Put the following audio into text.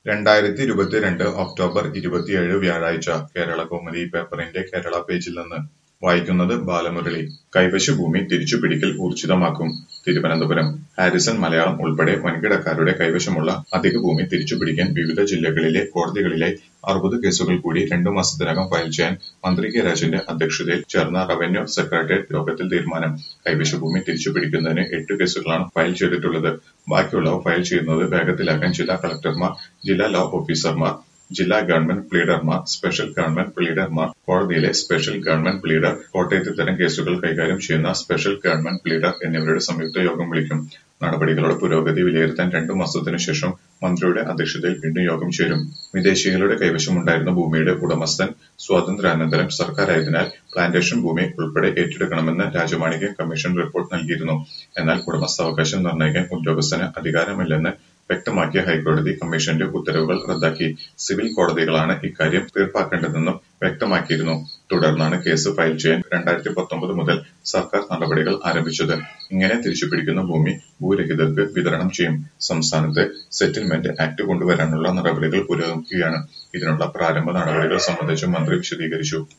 രണ്ടായിരത്തി ഇരുപത്തിരണ്ട് ഒക്ടോബർ ഇരുപത്തിയേഴ് വ്യാഴാഴ്ച കേരളകൗമുദി പേപ്പറിന്റെ കേരള പേജിൽ നിന്ന് വായിക്കുന്നത് ബാലമുരളി കൈവശഭൂമി തിരിച്ചുപിടിക്കൽ ഊർജിതമാക്കും തിരുവനന്തപുരം ഹാരിസൺ മലയാളം ഉൾപ്പെടെ വൻകിടക്കാരുടെ കൈവശമുള്ള അധിക ഭൂമി തിരിച്ചുപിടിക്കാൻ വിവിധ ജില്ലകളിലെ കോടതികളിലായി അറുപത് കേസുകൾ കൂടി രണ്ടു മാസത്തിനകം ഫയൽ ചെയ്യാൻ മന്ത്രി കെ രാജന്റെ അധ്യക്ഷതയിൽ ചേർന്ന റവന്യൂ സെക്രട്ടേറിയറ്റ് യോഗത്തിൽ തീരുമാനം കൈവശഭൂമി തിരിച്ചുപിടിക്കുന്നതിന് എട്ട് കേസുകളാണ് ഫയൽ ചെയ്തിട്ടുള്ളത് ബാക്കിയുള്ളവ ഫയൽ ചെയ്യുന്നത് വേഗത്തിലാക്കാൻ ജില്ലാ കളക്ടർമാർ ജില്ലാ ലോ ഓഫീസർമാർ ജില്ലാ ഗവൺമെന്റ് പ്ലീഡർമാർ സ്പെഷ്യൽ ഗവൺമെന്റ് പ്ലീഡർമാർ കോടതിയിലെ സ്പെഷ്യൽ ഗവൺമെന്റ് പ്ലീഡർ കോട്ടയത്ത് ഇത്തരം കേസുകൾ കൈകാര്യം ചെയ്യുന്ന സ്പെഷ്യൽ ഗവൺമെന്റ് പ്ലീഡർ എന്നിവരുടെ സംയുക്ത യോഗം വിളിക്കും നടപടികളുടെ പുരോഗതി വിലയിരുത്താൻ രണ്ടു മാസത്തിനു ശേഷം മന്ത്രിയുടെ അധ്യക്ഷതയിൽ വീണ്ടും യോഗം ചേരും വിദേശികളുടെ കൈവശമുണ്ടായിരുന്ന ഭൂമിയുടെ ഉടമസ്ഥൻ സ്വാതന്ത്ര്യാനന്തരം സർക്കാരായതിനാൽ പ്ലാന്റേഷൻ ഭൂമി ഉൾപ്പെടെ ഏറ്റെടുക്കണമെന്ന് രാജമാണിക്യം കമ്മീഷൻ റിപ്പോർട്ട് നൽകിയിരുന്നു എന്നാൽ ഉടമസ്ഥാവകാശം നിർണ്ണയിക്കാൻ ഉദ്യോഗസ്ഥന് അധികാരമില്ലെന്ന് വ്യക്തമാക്കിയ ഹൈക്കോടതി കമ്മീഷന്റെ ഉത്തരവുകൾ റദ്ദാക്കി സിവിൽ കോടതികളാണ് ഇക്കാര്യം തീർപ്പാക്കേണ്ടതെന്നും വ്യക്തമാക്കിയിരുന്നു തുടർന്നാണ് കേസ് ഫയൽ ചെയ്യാൻ രണ്ടായിരത്തി പത്തൊമ്പത് മുതൽ സർക്കാർ നടപടികൾ ആരംഭിച്ചത് ഇങ്ങനെ തിരിച്ചുപിടിക്കുന്ന ഭൂമി ഭൂരഹിതർക്ക് വിതരണം ചെയ്യും സംസ്ഥാനത്ത് സെറ്റിൽമെന്റ് ആക്ട് കൊണ്ടുവരാനുള്ള നടപടികൾ പുരോഗമിക്കുകയാണ് ഇതിനുള്ള പ്രാരംഭ നടപടികൾ സംബന്ധിച്ച് മന്ത്രി വിശദീകരിച്ചു